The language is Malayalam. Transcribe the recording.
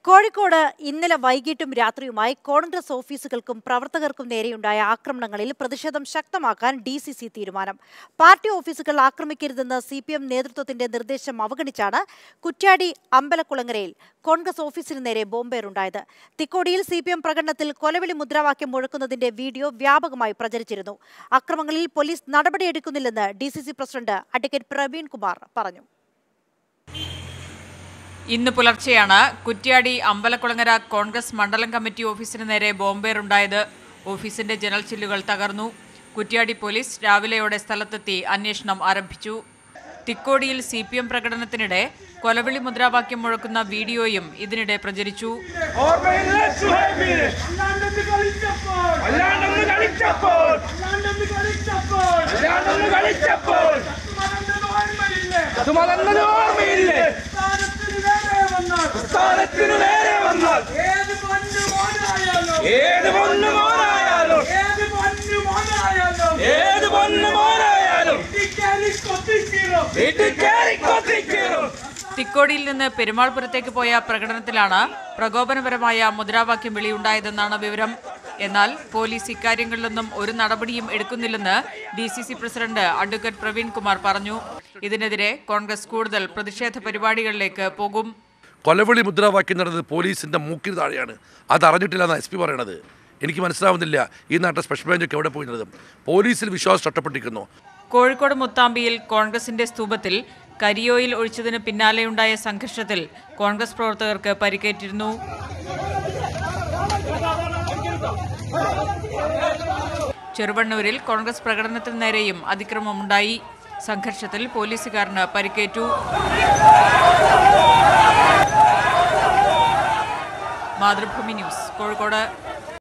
കോഴിക്കോട് ഇന്നലെ വൈകിട്ടും രാത്രിയുമായി കോൺഗ്രസ് ഓഫീസുകൾക്കും പ്രവർത്തകർക്കും നേരെയുണ്ടായ ആക്രമണങ്ങളിൽ പ്രതിഷേധം ശക്തമാക്കാൻ ഡി സി സി തീരുമാനം പാർട്ടി ഓഫീസുകൾ ആക്രമിക്കരുതെന്ന് സി പി എം നേതൃത്വത്തിന്റെ നിർദ്ദേശം അവഗണിച്ചാണ് കുറ്റ്യാടി അമ്പലക്കുളങ്ങരയിൽ കോൺഗ്രസ് ഓഫീസിന് നേരെ ബോംബേറുണ്ടായത് തിക്കോടിയിൽ സി പി എം പ്രകടനത്തിൽ കൊലവിളി മുദ്രാവാക്യം മുഴക്കുന്നതിന്റെ വീഡിയോ വ്യാപകമായി പ്രചരിച്ചിരുന്നു അക്രമങ്ങളിൽ പോലീസ് നടപടിയെടുക്കുന്നില്ലെന്ന് D C C president advocate Praveen Kumar പറഞ്ഞു ഇന്ന് പുലർച്ചെയാണ് കുറ്റ്യാടി അമ്പലക്കുളങ്ങര കോൺഗ്രസ് മണ്ഡലം കമ്മിറ്റി ഓഫീസിന് നേരെ ബോംബേറുണ്ടായത് ഓഫീസിന്റെ ജനൽ ചില്ലുകൾ തകർന്നു കുറ്റ്യാടി പോലീസ് രാവിലെയോടെ സ്ഥലത്തെത്തി അന്വേഷണം ആരംഭിച്ചു തിക്കോടിയിൽ സി പി എം പ്രകടനത്തിനിടെ കൊലവിളി മുദ്രാവാക്യം മുഴക്കുന്ന വീഡിയോയും ഇതിനിടെ പ്രചരിച്ചു ഓർമ്മയില്ലേ സുഹൈബിന്? അല്ലാണ്ടെന്ന് കളിച്ചപ്പോൾ അല്ലാണ്ടൊന്ന് കളിച്ചപ്പോൾ അല്ലാണ്ടെന്ന് കളിച്ചപ്പോൾ അല്ലാണ്ടൊന്ന് കളിച്ചപ്പോൾ മറന്നത് ഓർമ്മയില്ലേ അത് മറന്നത് ഓർമ്മയില്ലേ സ്ഥാനത്തിന് വേറെ വന്നാൽ സ്ഥാനത്തിനു നേരെ വന്നാൽ ഏത് പൊന്നു മോനായാലും ഏത് പൊന്നു മോനായാലും ഏത് പൊന്നു മോനായാലും ഏത് പൊന്നു മോനായാലും ഇടിക്കേറി കൊത്തിക്കീറും വീട്ടിൽ കയറി കൊത്തിക്കീറും തിക്കോടിയിൽ നിന്ന് പെരുമാൾപുരത്തേക്ക് പോയ പ്രകടനത്തിലാണ് പ്രകോപനപരമായ മുദ്രാവാക്യം വിളിയുണ്ടായതെന്നാണ് വിവരം എന്നാൽ പോലീസ് ഇക്കാര്യങ്ങളിലൊന്നും ഒരു നടപടിയും എടുക്കുന്നില്ലെന്ന് D C C president advocate Praveen Kumar പറഞ്ഞു ഇതിനെതിരെ കോൺഗ്രസ് കൂടുതൽ പ്രതിഷേധ പരിപാടികളിലേക്ക് പോകും കൊലവിളി മുദ്രാവാക്യം നടന്നത് പോലീസിൻ്റെ മൂക്കിന് താഴെയാണ് അത് അറിഞ്ഞിട്ടില്ലെന്നാണ് എസ് പി പറയണത് എനിക്ക് മനസ്സിലാവുന്നില്ല ഈ നാട്ടിലെ സ്പെഷ്യൽ ബ്രാഞ്ചൊക്കെ എവിടെ പോയിരുന്നത് പോലീസിൽ വിശ്വാസം നഷ്ടപ്പെട്ടിരിക്കുന്നു കോഴിക്കോട് മുത്താമ്പിയിൽ കോൺഗ്രസിന്റെ സ്തൂപത്തിൽ കരിയോയിൽ ഒഴിച്ചതിന് പിന്നാലെയുണ്ടായ സംഘർഷത്തിൽ കോൺഗ്രസ് പ്രവർത്തകർക്ക് പരിക്കേറ്റിരുന്നു ചെറുവണ്ണൂരിൽ കോൺഗ്രസ് പ്രകടനത്തിന് നേരെയും അതിക്രമമുണ്ടായി സംഘർഷത്തിൽ പോലീസുകാരന് പരിക്കേറ്റു മാതൃഭൂമി ന്യൂസ് കോഴിക്കോട്